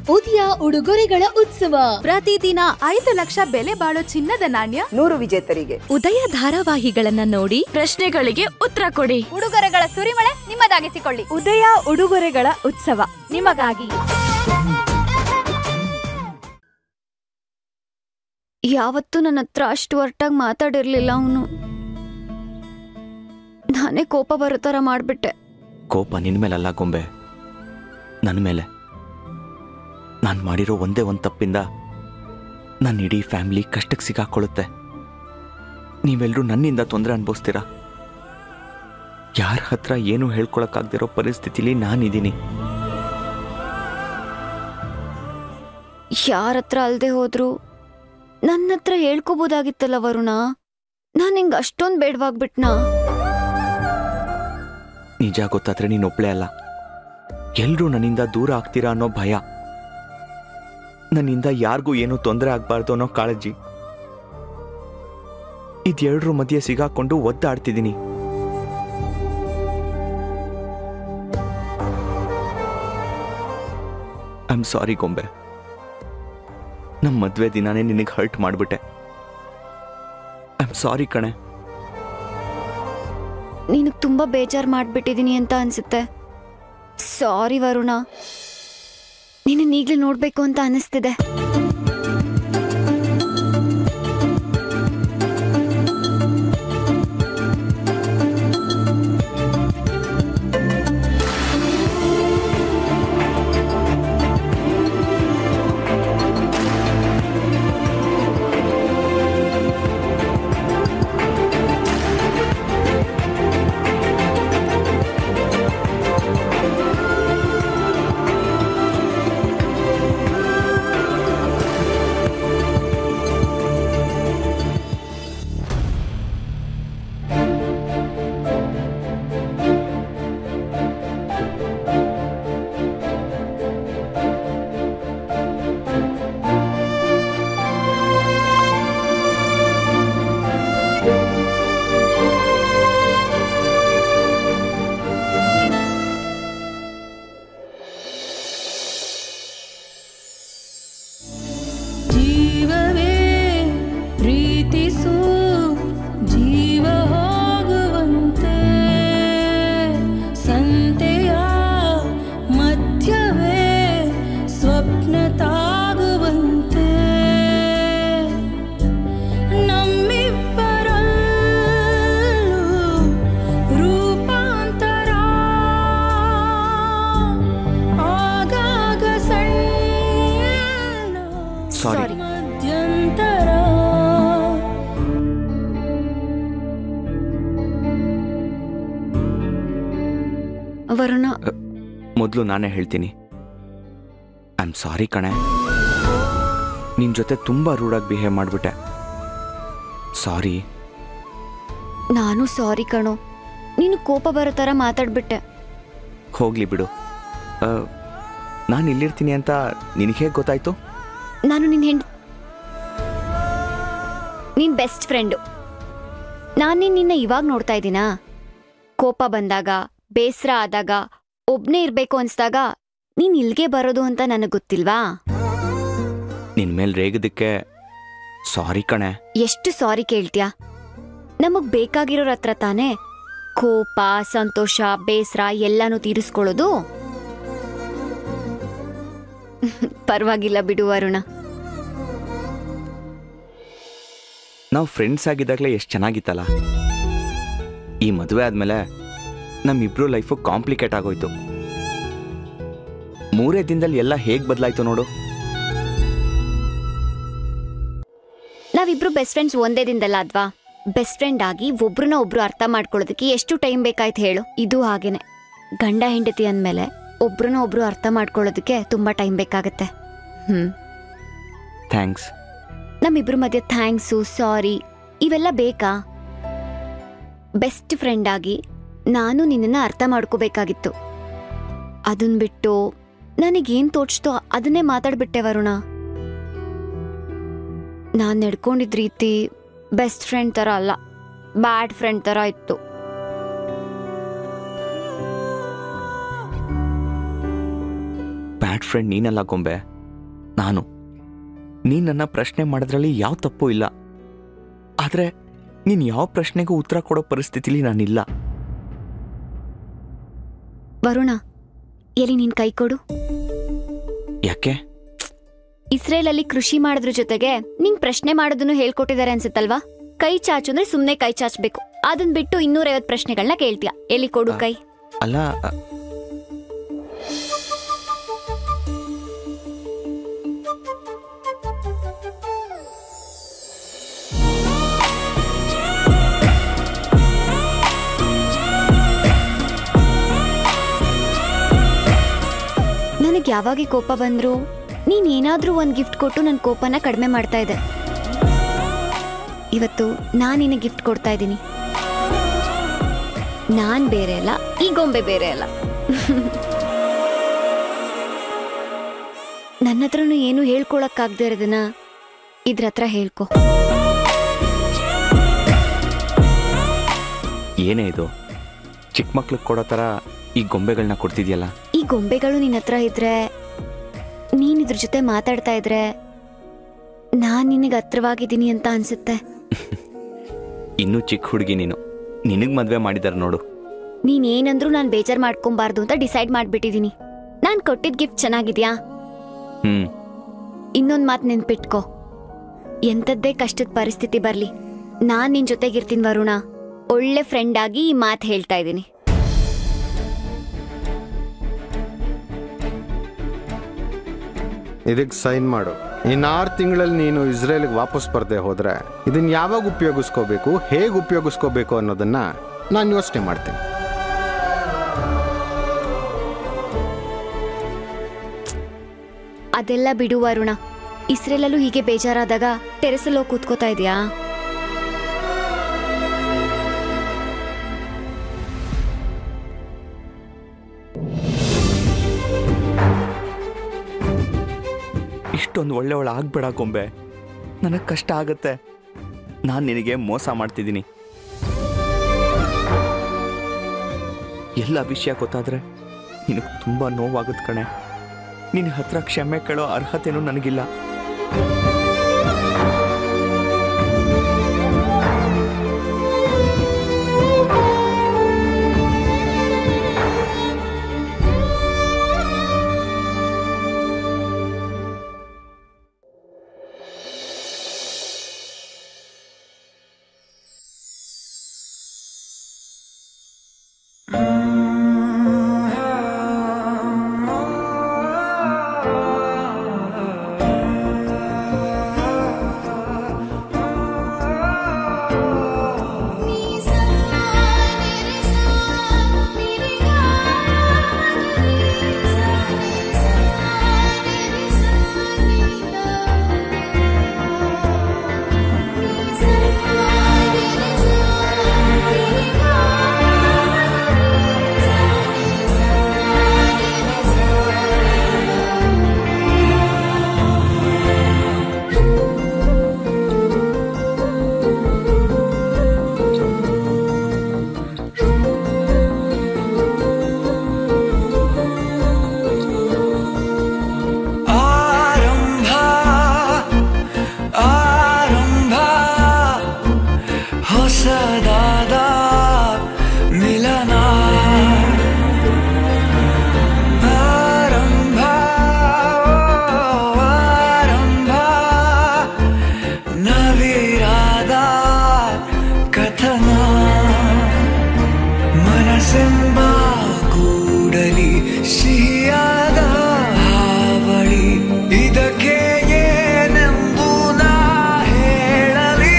ಉದಯ ಉಡುಗೊರೆಗಳ ಉತ್ಸವ ಪ್ರತಿದಿನ ಐದು ಲಕ್ಷ ಬೆಲೆ ಬಾಳೋ ಚಿನ್ನದ ನಾಣ್ಯ ನೂರು ವಿಜೇತರಿಗೆ ಉದಯ ಧಾರಾವಾಹಿಗಳನ್ನ ನೋಡಿ ಪ್ರಶ್ನೆಗಳಿಗೆ ಉತ್ತರ ಕೊಡಿ ಉಡುಗೊರೆಗಳ ಸುರಿಮಳೆ ನಿಮ್ಮದಾಗಿಸಿಕೊಳ್ಳಿ ಉದಯ ಉಡುಗೊರೆಗಳ ಉತ್ಸವ ನಿಮಗಾಗಿ ಯಾವತ್ತೂ ನನ್ನ ಹತ್ರ ಅಷ್ಟು ಒರ್ಟಾಗಿ ಮಾತಾಡಿರ್ಲಿಲ್ಲ ಅವನು ನಾನೇ ಕೋಪ ಬರೋ ಥರ ಮಾಡ್ಬಿಟ್ಟೆ ಕೋಪ ನಿನ್ನ ಮೇಲಲ್ಲ ಗೊಂಬೆ ನನ್ನ ಮೇಲೆ ನಾನು ಮಾಡಿರೋ ಒಂದೇ ಒಂದು ತಪ್ಪಿಂದ ನನ್ನ ಇಡೀ ಫ್ಯಾಮಿಲಿ ಕಷ್ಟಕ್ಕೆ ಸಿಗಾಕೊಳ್ಳುತ್ತೆ ನೀವೆಲ್ಲರೂ ನನ್ನಿಂದ ತೊಂದರೆ ಅನುಭವಿಸ್ತೀರಾ ಯಾರ ಹತ್ರ ಏನು ಹೇಳ್ಕೊಳಕ್ಕಾಗ್ದಿರೋ ಪರಿಸ್ಥಿತಿಲಿ ನಾನಿದ್ದೀನಿ ಯಾರ ಹತ್ರ ಅಲ್ದೆ ಹೋದ್ರು ನನ್ನ ಹತ್ರ ಹೇಳ್ಕೋಬೋದಾಗಿತ್ತಲ್ಲ ವರುಣ ನಾನು ಹಿಂಗೆ ಅಷ್ಟೊಂದು ಬೇಡವಾಗ್ಬಿಟ್ನಾ ನಿಜ ಗೊತ್ತಾದ್ರೆ ನೀನು ಒಬ್ಳೆ ಅಲ್ಲ ಎಲ್ಲರೂ ನನ್ನಿಂದ ದೂರ ಆಗ್ತೀರಾ ಅನ್ನೋ ಭಯ ನನ್ನಿಂದ ಯಾರಿಗೂ ಏನೂ ತೊಂದರೆ ಆಗ್ಬಾರ್ದು ಅನ್ನೋ ಕಾಳಜಿ ಇದೆರಡರ ಮಧ್ಯೆ ಸಿಗಾಕೊಂಡು ಒದ್ದಾಡ್ತಿದ್ದೀನಿ ಐ ಆಮ್ ಸಾರಿ ಗೊಂಬೆ ನಮ್ಮ ಮದ್ವೆ ದಿನಾನೇ ನಿನಗೆ ಹರ್ಟ್ ಮಾಡ್ಬಿಟ್ಟೆ ಐ ಆಮ್ ಸಾರಿ ಕಣೆ ನಿನಗೆ ತುಂಬ ಬೇಜಾರು ಮಾಡಿಬಿಟ್ಟಿದ್ದೀನಿ ಅಂತ ಅನ್ಸುತ್ತೆ ಸಾರಿ ವರುಣ ನಿನ್ನ ಈಗಲೇ ನೋಡಬೇಕು ಅಂತ ಅನಿಸ್ತಿದೆ ಜೀವವೇ ಪ್ರೀತಿಸು ಜೀವ ಹೋಗುವಂತೆ ಸಂತೆಯ ಮಧ್ಯವೇ ಸ್ವಪ್ನ ತಾಗುವಂತೆ ನಮ್ಮಿಬ್ಬರಲ್ಲೂ ರೂಪಾಂತರ ಆಗಾಗ ಸಣ್ಣ ಸಾರಿ ಮಧ್ಯಂತರ ವರುಣ ಮೊದಲು ನಾನೇ ಹೇಳ್ತೀನಿ ಐ ಆಮ್ ಸಾರಿ ಕಣೆ ನಿನ್ನ ಜೊತೆ ತುಂಬ ರೂಡಾಗಿ ಬಿಹೇವ್ ಮಾಡಿಬಿಟ್ಟೆ ಸಾರಿ ನಾನು ಸಾರಿ ಕಣೋ ನೀನು ಕೋಪ ಬರೋ ಥರ ಮಾತಾಡ್ಬಿಟ್ಟೆ ಹೋಗ್ಲಿ ಬಿಡು ನಾನು ಇಲ್ಲಿರ್ತೀನಿ ಅಂತ ನಿನಗೆ ಹೇಗೆ ಗೊತ್ತಾಯ್ತು ನಾನು ನಿನ್ನ ಹೆಂಡ್ ನಿನ್ ಬೆಸ್ಟ್ ಫ್ರೆಂಡು ನಾನು ನಿನ್ನ ಇವಾಗ ನೋಡ್ತಾ ಇದ್ದೀನಾ ಕೋಪ ಬಂದಾಗ ಬೇಸರ ಆದಾಗ ಒಬ್ನೇ ಇರ್ಬೇಕು ಅನ್ಸ್ದಾಗ ನೀನ್ ಇಲ್ಗೆ ಬರೋದು ಅಂತ ನನಗೆ ಗೊತ್ತಿಲ್ವಾ ನಿನ್ನ ಮೇಲೆ ರೇಗದಕ್ಕೆ ಸಾರಿ ಕಣೆ ಎಷ್ಟು ಸಾರಿ ಕೇಳ್ತ್ಯಾ ನಮಗ್ ಬೇಕಾಗಿರೋರ ಹತ್ರ ತಾನೇ ಕೋಪ ಸಂತೋಷ ಬೇಸರ ಎಲ್ಲಾನು ತೀರಿಸ್ಕೊಳ್ಳೋದು ಪರವಾಗಿಲ್ಲ ಬಿಡು ಅರುಣ ನಾವು ಫ್ರೆಂಡ್ಸ್ ಆಗಿದ್ದಾಗಲೇ ಎಷ್ಟು ಚೆನ್ನಾಗಿತ್ತಲ್ಲ ಈ ಮದುವೆ ಆದಮೇಲೆ ನಮ್ಮಿಬ್ರು ಲೈಫು ಕಾಂಪ್ಲಿಕೇಟ್ ಆಗೋಯ್ತು ಮೂರೇ ದಿನದಲ್ಲಿ ಎಲ್ಲ ಹೇಗೆ ಬದಲಾಯ್ತು ನೋಡು ನಾವಿಬ್ರು ಬೆಸ್ಟ್ ಫ್ರೆಂಡ್ಸ್ ಒಂದೇ ದಿನದಲ್ಲ ಅದ್ವಾ ಬೆಸ್ಟ್ ಫ್ರೆಂಡ್ ಆಗಿ ಒಬ್ರನ್ನ ಒಬ್ರು ಅರ್ಥ ಮಾಡ್ಕೊಳ್ಳೋದಕ್ಕೆ ಎಷ್ಟು ಟೈಮ್ ಬೇಕಾಯ್ತು ಹೇಳು ಇದು ಹಾಗೇನೆ ಗಂಡ ಹೆಂಡತಿ ಅಂದ್ಮೇಲೆ ಒಬ್ರನ್ನ ಒಬ್ರು ಅರ್ಥ ಮಾಡ್ಕೊಳ್ಳೋದಕ್ಕೆ ತುಂಬಾ ಟೈಮ್ ಬೇಕಾಗತ್ತೆ ಹ್ಮ್ ಥ್ಯಾಂಕ್ಸ್ ನಮ್ಮಿಬ್ರ ಮಧ್ಯೆ ಥ್ಯಾಂಕ್ಸು ಸಾರಿ ಇವೆಲ್ಲ ಬೇಕಾ ಬೆಸ್ಟ್ ಫ್ರೆಂಡ್ ಆಗಿ ನಾನು ನಿನ್ನನ್ನ ಅರ್ಥ ಮಾಡ್ಕೋಬೇಕಾಗಿತ್ತು ಅದನ್ ಬಿಟ್ಟು ನನಗೇನ್ ತೋಚ್ತೋ ಅದನ್ನೇ ಮಾತಾಡ್ಬಿಟ್ಟೆ ವರುಣ ನಾನ್ ನಡ್ಕೊಂಡಿದ್ ರೀತಿ ಬೆಸ್ಟ್ ಫ್ರೆಂಡ್ ತರ ಅಲ್ಲ ಬ್ಯಾಡ್ ಫ್ರೆಂಡ್ ತರ ಇತ್ತು ಬ್ಯಾಡ್ ಫ್ರೆಂಡ್ ನೀನಲ್ಲ ಗೊಂಬೆ ನಾನು ನೀನು ನನ್ನ ಪ್ರಶ್ನೆ ಮಾಡೋದ್ರಲ್ಲಿ ಯಾವ ತಪ್ಪು ಇಲ್ಲ ಆದರೆ ನೀನು ಯಾವ ಪ್ರಶ್ನೆಗೂ ಉತ್ತರ ಕೊಡೋ ಪರಿಸ್ಥಿತಿಲಿ ನಾನಿಲ್ಲ ವರುಣ ಎಲ್ಲಿ ನಿನ್ ಕೈ ಕೊಡು ಯಾಕೆ ಇಸ್ರೇಲಲ್ಲಿ ಕೃಷಿ ಮಾಡೋದ್ರ ಜೊತೆಗೆ ನಿಂಗ್ ಪ್ರಶ್ನೆ ಮಾಡೋದನ್ನು ಹೇಳ್ಕೊಟ್ಟಿದ್ದಾರೆ ಅನ್ಸುತ್ತಲ್ವಾ ಕೈ ಚಾಚು ಅಂದ್ರೆ ಸುಮ್ನೆ ಕೈ ಚಾಚ್ಬೇಕು ಅದನ್ ಬಿಟ್ಟು ಇನ್ನೂರೈವತ್ ಪ್ರಶ್ನೆಗಳನ್ನ ಕೇಳ್ತೀಯ ಎಲ್ಲಿ ಕೊಡು ಕೈ ಅಲ್ಲ ಅ, ನನಗ್ ಯಾವಾಗ ಈ ಕೋಪ ಬಂದ್ರು ನೀನ್ ಏನಾದ್ರೂ ಒಂದ್ ಗಿಫ್ಟ್ ಕೊಟ್ಟು ನನ್ ಕೋಪನ ಕಡಿಮೆ ಮಾಡ್ತಾ ಇದೆ ಇವತ್ತು ನಾನ್ ನಿನಗೆ ಗಿಫ್ಟ್ ಕೊಡ್ತಾ ಇದ್ದೀನಿ ನಾನ್ ಬೇರೆ ಅಲ್ಲ ಈ ಗೊಂಬೆ ಬೇರೆ ಅಲ್ಲ ನನ್ನ ಹತ್ರನು ಏನು ಹೇಳ್ಕೊಳಕ್ಕಾಗ್ದೇ ಇರೋದನ್ನ ಇದ್ರ ಹತ್ರ ಹೇಳ್ಕೊ ಏನೇ ಇದು ಚಿಕ್ಕ ಮಕ್ಳಿಗೆ ಕೊಡೋ ಥರ ಈ ಗೊಂಬೆಗಳನ್ನ ಕೊಡ್ತಿದ್ಯಲ್ಲ ಈ ಗೊಂಬೆಗಳು ನಿನ್ನ ಹತ್ರ ಇದ್ರೆ ನೀನ್ ಇದ್ರ ಜೊತೆ ಮಾತಾಡ್ತಾ ಇದ್ರೆ ನಾನ್ ನಿನಗೆ ಹತ್ರವಾಗಿದ್ದೀನಿ ಅಂತ ಅನ್ಸುತ್ತೆ ಇನ್ನೂ ಚಿಕ್ಕ ಹುಡುಗಿ ನೀನು ನಿನಗೆ ಮದುವೆ ಮಾಡಿದಾರೆ ನೋಡು ನೀನ್ ಏನಂದ್ರೂ ನಾನ್ ಬೇಜಾರ್ ಮಾಡ್ಕೊಬಾರ್ದು ಅಂತ ಡಿಸೈಡ್ ಮಾಡ್ಬಿಟ್ಟಿದೀನಿ ನಾನ್ ಕೊಟ್ಟಿದ್ ಗಿಫ್ಟ್ ಚೆನ್ನಾಗಿದ್ಯಾ ಹ್ಞೂ ಇನ್ನೊಂದ್ ಮಾತ್ ನೆನ್ಪಿಟ್ಕೋ ಎಂತದ್ದೇ ಕಷ್ಟದ ಪರಿಸ್ಥಿತಿ ಬರ್ಲಿ ನಾನ್ ನಿನ್ ಜೊತೆಗಿರ್ತೀನಿ ವರುಣ ಒಳ್ಳೆ ಫ್ರೆಂಡ್ ಆಗಿ ಈ ಮಾತ್ ಹೇಳ್ತಾ ಇದ್ದೀನಿ ಇದಕ್ಕೆ ಸೈನ್ ಮಾಡು ಇನ್ನು ಆರು ತಿಂಗಳಲ್ಲಿ ನೀನು ಇಸ್ರೇಲ್ಗೆ ವಾಪಸ್ ಬರ್ದೆ ಹೋದ್ರೆ ಇದನ್ನ ಯಾವಾಗ ಉಪಯೋಗಿಸ್ಕೋಬೇಕು ಹೇಗೆ ಉಪಯೋಗಿಸ್ಕೋಬೇಕು ಅನ್ನೋದನ್ನ ನಾನು ಯೋಚನೆ ಮಾಡ್ತೀನಿ ಅದೆಲ್ಲ ಬಿಡು ವರುಣ ಇಸ್ರೇಲಲ್ಲೂ ಹೀಗೆ ಬೇಜಾರಾದಾಗ ಟೆರೆಸಲ್ಲಿ ಹೋಗಿ ಕೂತ್ಕೋತಾ ಇದೀಯಾ ಇಷ್ಟೊಂದು ಒಳ್ಳೆಯವಳು ಆಗ್ಬೇಡ ಗೊಂಬೆ ನನಗೆ ಕಷ್ಟ ಆಗುತ್ತೆ ನಾನು ನಿನಗೆ ಮೋಸ ಮಾಡ್ತಿದ್ದೀನಿ ಎಲ್ಲ ವಿಷಯ ಗೊತ್ತಾದ್ರೆ ನಿನಗೆ ತುಂಬ ನೋವಾಗುತ್ತೆ ಕಣೆ ನಿನ್ನ ಹತ್ರ ಕ್ಷಮೆ ಕೇಳೋ ಅರ್ಹತೆನೂ ನನಗಿಲ್ಲ ಆರಂಭ ಆರಂಭ ಹೊಸದಾದ ಮಿಲನ ಆರಂಭ ಆರಂಭ ನವಿರಾದ ಕಥನ ಮನಸ್ಸೆಂಬ ಕೂಡಲಿ ಸಿಹಿಯಾದ ಹಾವಳಿ ಇದಕ್ಕೆ ಏನೆಂದು ನಾ ಹೇಳಲಿ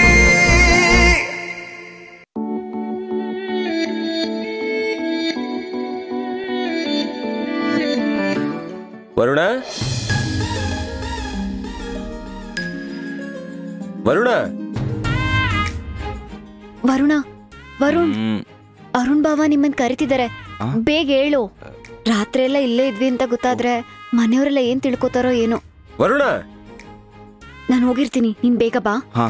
ವರುಣ ವರುಣ ವರುಣ ವರುಣ್ ಹ್ಮ್ ಅರುಣ್ ಬಾವ ನಿಮ್ಮನ್ ಕರಿತಿದ್ದಾರೆ ಆ? ಬೇಗ ಹೇಳು ರಾತ್ರಿ ಎಲ್ಲ ಇಲ್ಲೇ ಇದ್ವಿ ಅಂತ ಗೊತ್ತಾದ್ರೆ ಮನೆಯವರೆಲ್ಲ ಏನ್ ತಿಳ್ಕೊತಾರೋ ಏನೋ ವರುಣ ನಾನು ಹೋಗಿರ್ತೀನಿ ನೀನ್ ಬೇಗ ಬಾ ಹಾ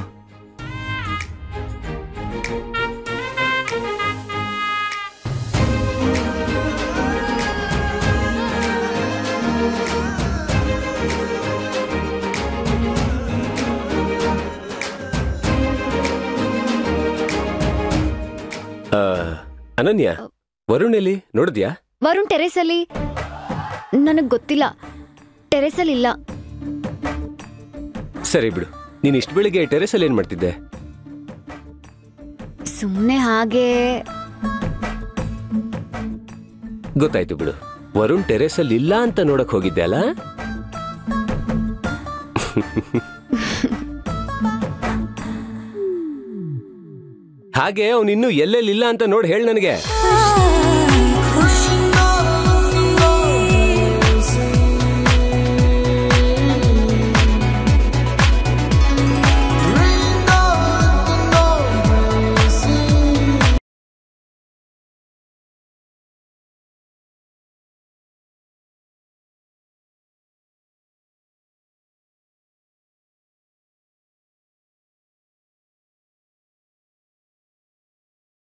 ಅನನ್ಯ ವರುಣ್ ಎಲ್ಲಿ ನೋಡಿದ್ಯಾ ವರುಣ್ ಟೆರೇಸಲ್ಲಿ ನನಗೆ ಗೊತ್ತಿಲ್ಲ ಟೆರೇಸಲ್ಲಿ ಇಲ್ಲ ಸರಿ ಬಿಡು ನೀನ್ ಇಷ್ಟು ಬೆಳಿಗ್ಗೆ ಟೆರೆಸಲ್ಲಿ ಏನ್ ಮಾಡ್ತಿದ್ದೆ ಸುಮ್ಮನೆ ಹಾಗೆ ಗೊತ್ತಾಯ್ತು ಬಿಡು ವರುಣ್ ಟೆರೆಸಲ್ಲಿ ಇಲ್ಲ ಅಂತ ನೋಡಕ್ ಹೋಗಿದ್ದೆ ಅಲ್ಲ ಹಾಗೆ ಅವನು ಇನ್ನೂ ಎಲ್ಲೆಲ್ಲಿ ಇಲ್ಲ ಅಂತ ನೋಡಿ ಹೇಳಿ ನನಗೆ